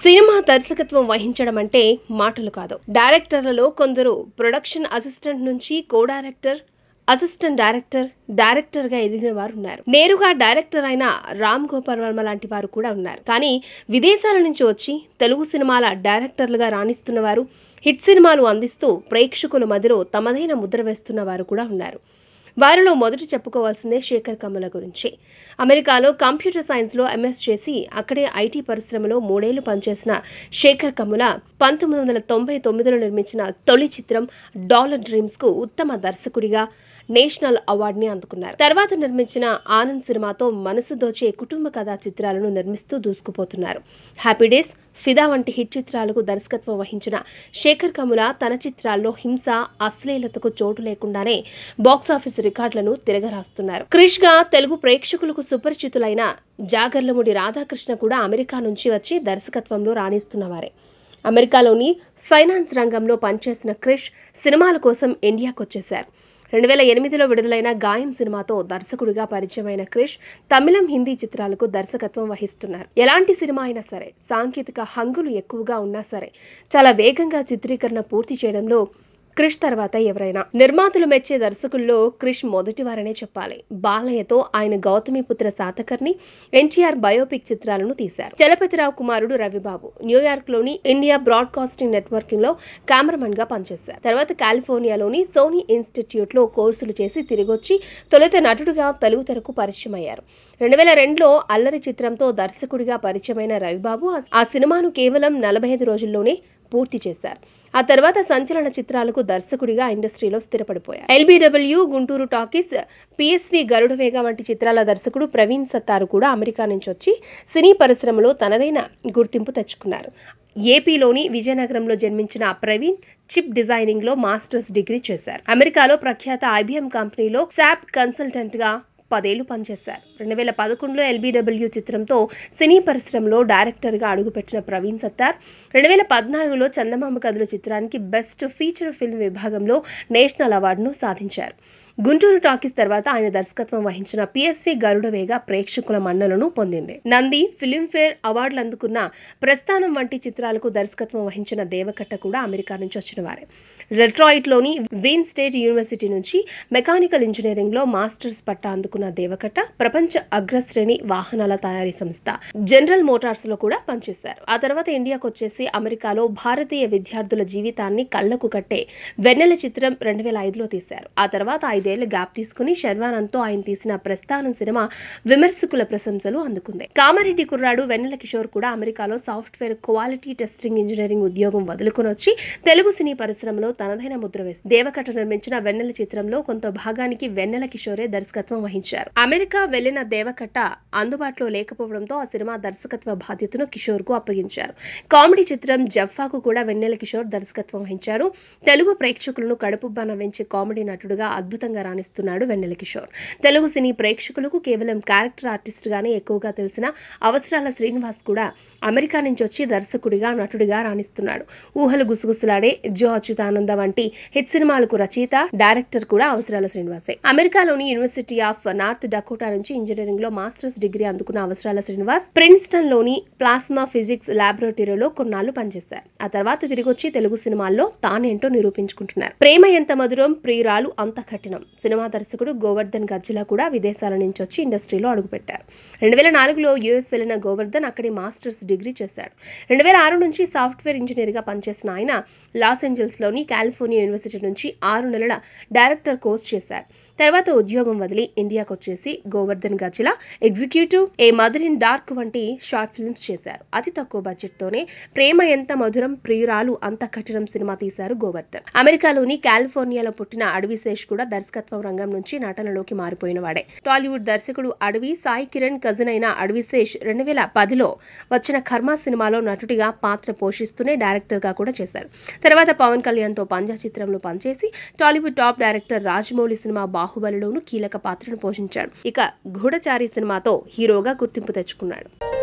cinema దర్శకత్వం వహించడం అంటే మాటలు కాదు డైరెక్టర్లలో కొందరు ప్రొడక్షన్ అసిస్టెంట్ నుంచి co director assistant director director గా ఎదిగిన వారు ఉన్నారు నేరుగా డైరెక్టర్ అయిన రామ్ గోపాల్ వర్మ లాంటి వారు కూడా ఉన్నారు కానీ విదేశాల నుంచి వచ్చి తెలుగు సినిమాల డైరెక్టర్లుగా రాణిస్తున్న వారు హిట్ సినిమాలు అందిస్తూ ప్రేక్షకుల మధ్యలో తమదైన ముద్ర వేస్తున్న వారు కూడా ఉన్నారు వారిలో మొదటి చెప్పుకోవాల్సిందే శేఖర్ కమ్ముల గురించి అమెరికాలో కంప్యూటర్ సైన్స్లో ఎంఎస్ చేసి అక్కడే ఐటీ పరిశ్రమలో మూడేళ్లు పనిచేసిన శేఖర్ కమ్ముల పంతొమ్మిది వందల తొంభై తొమ్మిదిలో నిర్మించిన తొలి చిత్రం డాలర్ డ్రీమ్స్కు ఉత్తమ దర్శకుడిగా నేషనల్ అవార్డుని అందుకున్నారు తర్వాత నిర్మించిన ఆనంద్ సినిమాతో మనసు దోచే కుటుంబ కథా చిత్రాలను నిర్మిస్తూ దూసుకుపోతున్నారు హ్యాపీ డేస్ ఫిదా వంటి హిట్ చిత్రాలకు దర్శకత్వం వహించిన శేఖర్ కముల తన చిత్రాల్లో హింస అశ్లీలతకు చోటు లేకుండానే బాక్సాఫీస్ రికార్డులను తిరగరాస్తున్నారు క్రిష్ గా తెలుగు ప్రేక్షకులకు సుపరిచితులైన జాగర్లముడి రాధాకృష్ణ కూడా అమెరికా నుంచి వచ్చి దర్శకత్వంలో రాణిస్తున్నవారే అమెరికాలోని ఫైనాన్స్ రంగంలో పనిచేసిన క్రిష్ సినిమాల కోసం ఇండియాకు వచ్చేశారు రెండు వేల ఎనిమిదిలో విడుదలైన గాయన్ సినిమాతో దర్శకుడిగా పరిచయమైన క్రిష్ తమిళం హిందీ చిత్రాలకు దర్శకత్వం వహిస్తున్నారు ఎలాంటి సినిమా అయినా సరే సాంకేతిక హంగులు ఎక్కువగా ఉన్నా సరే చాలా వేగంగా చిత్రీకరణ పూర్తి చేయడంలో క్రిష్ తర్వాత ఎవరైనా నిర్మాతలు మెచ్చే దర్శకుల్లో క్రిష్ మొదటి వారనే చెప్పాలి బాలయ్యతో ఆయన గౌతమిపుత్ర శాతకర్ని ఎన్టీఆర్ బయోపిక్ చిత్రాలను తీశారు చలపతిరావు కుమారుడు రవిబాబు న్యూయార్క్ లోని ఇండియా బ్రాడ్కాస్టింగ్ నెట్వర్కింగ్ లో కెమెరామన్ గా పనిచేశారు తర్వాత కాలిఫోర్నియాలోని సోనీ ఇన్స్టిట్యూట్ లో కోర్సులు చేసి తిరిగొచ్చి తొలుత నటుడుగా తెలుగు తెరకు పరిచయం అయ్యారు రెండు వేల రెండులో అల్లరి చిత్రంతో దర్శకుడిగా పరిచయమైన రవిబాబు ఆ సినిమాను కేవలం నలభై ఐదు రోజుల్లోనే పూర్తి చేశారు ఆ తర్వాత సంచలన చిత్రాలకు దర్శకుడిగా ఇండస్ట్రీలో స్థిరపడిపోయారు LBW Guntur talkies PSV Garudavega వంటి చిత్రాల దర్శకుడు ప్రవీణ్ సత్తారు కూడా అమెరికా నుంచి వచ్చి సినీ పరిశ్రమలో తనదైన గుర్తింపు తెచ్చుకున్నారు ఏపీలోని విజయనగరంలో జన్మించిన ప్రవీణ్ చిప్ డిజైనింగ్ లో మాస్టర్స్ డిగ్రీ చేశారు అమెరికాలో ప్రఖ్యాత ఐబిఎం కంపెనీలో శాప్ కన్సల్టెంట్ గా పదేళ్లు పనిచేశారు రెండు వేల పదకొండులో ఎల్బీడబ్ల్యూ చిత్రంతో సినీ పరిశ్రమలో డైరెక్టర్గా అడుగుపెట్టిన ప్రవీణ్ సత్తార్ రెండు వేల పద్నాలుగులో చందమామ కథలు చిత్రానికి బెస్ట్ ఫీచర్ ఫిల్మ్ విభాగంలో నేషనల్ అవార్డును సాధించారు గుంటూరు టాకీస్ తర్వాత ఆయన దర్శకత్వం వహించిన పిఎస్వి గరుడవేగ ప్రేక్షకుల మన్నలను పొందింది నంది ఫిలింఫేర్ అవార్డులు అందుకున్న ప్రస్థానం వంటి చిత్రాలకు దర్శకత్వం వహించిన దేవకట్ట కూడా అమెరికా నుంచి వచ్చిన వారే డెట్రాయిట్లోని వీన్ స్టేట్ యూనివర్సిటీ నుంచి మెకానికల్ ఇంజనీరింగ్ లో మాస్టర్స్ పట్టా అందుకున్న దేవకట్ట ప్రపంచ అగ్రశ్రేణి వాహనాల తయారీ సంస్థ జనరల్ మోటార్స్ లో కూడా పనిచేశారు ఆ తర్వాత ఇండియాకు వచ్చేసి అమెరికాలో భారతీయ విద్యార్థుల జీవితాన్ని కళ్లకు కట్టే వెన్నెల చిత్రం రెండు వేల ఐదులో తీశారు ఆ తర్వాత ఐదేళ్ల గ్యాప్ తీసుకుని శర్వానంద్తో ఆయన తీసిన ప్రస్థానం సినిమా విమర్శకుల ప్రశంసలు అందుకుంది కామారెడ్డి కుర్రాడు వెన్నెల కిషోర్ కూడా అమెరికాలో సాఫ్ట్వేర్ క్వాలిటీ టెస్టింగ్ ఇంజనీరింగ్ ఉద్యోగం వదులుకుని వచ్చి తెలుగు సినీ పరిశ్రమలో తనదైన ముద్ర వేసింది దేవకట్ట నిర్మించిన వెన్నెల చిత్రంలో కొంత భాగానికి వెన్నెల కిషోరే దర్శకత్వం వహించారు అమెరికా వెళ్లిన దేవకట్ట అందుబాటులో లేకపోవడంతో ఆ సినిమా దర్శకత్వ బాధ్యతను కిషోర్ కు అప్పగించారు కామెడీ చిత్రం జఫ్ఫాకు కూడా వెన్నెల కిషోర్ దర్శకత్వం వహించారు తెలుగు ప్రేక్షకులను కడుపుబ్బా నవ్వించే కామెడీ నటుడుగా అద్భుతంగా రాణిస్తున్నాడు వెన్నెల కిషోర్ తెలుగు సినీ ప్రేక్షకులకు కేవలం క్యారెక్టర్ ఆర్టిస్ట్ గానే ఎక్కువగా తెలిసిన అవసరాల శ్రీనివాస్ కూడా అమెరికా నుంచి వచ్చి దర్శకుడిగా నటుడిగా రాణిస్తున్నాడు ఊహలు గుసగుసలాడే జో అచ్యుతానంద వంటి హిట్ సినిమాలకు రచయిత డైరెక్టర్ కూడా అవసరాల శ్రీనివాసే అమెరికాలోని యూనివర్సిటీ ఆఫ్ నార్త్ డకోటా నుంచి ఇంజనీరింగ్ లో మాస్టర్స్ డిగ్రీ అందుకున్న అవసరాల శ్రీనివాస్ ప్రిన్స్టన్ లోని ప్లాస్మా ఫిజిక్స్ లాబొరేటరీలో కొన్నాళ్లు పనిచేశారు ఆ తర్వాత తిరిగి వచ్చి తెలుగు సినిమాల్లో తానేంటో నిరూపించుకుంటున్నారు ప్రేమ ఎంత మధురం ప్రియురాలు అంత కఠినం సినిమా దర్శకుడు గోవర్ధన్ గజ్జిలా కూడా విదేశాల నుంచి వచ్చి ఇండస్ట్రీలో అడుగుపెట్టారు రెండు వేల నాలుగులో యుఎస్ వెళ్లిన గోవర్ధన్ అక్కడి మాస్టర్స్ డిగ్రీ చేశాడు రెండు వేల ఆరు నుంచి సాఫ్ట్వేర్ ఇంజనీర్ గా పనిచేసిన ఆయన లాస్ ఏంజల్స్ లోని కాలిఫోర్నియా యూనివర్సిటీ నుంచి ఆరు నెలల డైరెక్టర్ కోర్స్ చేశారు తర్వాత ఉద్యోగం వదిలి ఇండియాకు వచ్చేసి Govardhan Gajjala executive a mother in dark వంటి షార్ట్ ఫిల్మ్స్ చేశారు అతి తక్కువ బడ్జెట్ తోనే ప్రేమ ఎంత మధురం ప్రియురాలు అంత కఠినం సినిమా తీశారు గోవర్ధన్ అమెరికాలోని కాలిఫోర్నియాలో పుట్టిన అడవి శేష్ కూడా దర్శకత్వం రంగం నుంచి నటనలోకి మారిపోయిన వాడే టాలీవుడ్ దర్శకుడు అడవి సాయి కిరణ్ కజిన్ అయిన అడవి శేష్ రెండు వేల పదిలో వచ్చిన కర్మ సినిమాలో నటుడిగా పాత్ర పోషిస్తూనే డైరెక్టర్ గా కూడా చేశారు తర్వాత పవన్ కళ్యాణ్ తో పంజా చిత్రంలో పనిచేసి Tollywood top director Rajamouli cinema బాహుబలిలోనూ కీలక పాత్రను పోషించాడు ఇక గూఢచారి సినిమాతో హీరోగా గుర్తింపు తెచ్చుకున్నాడు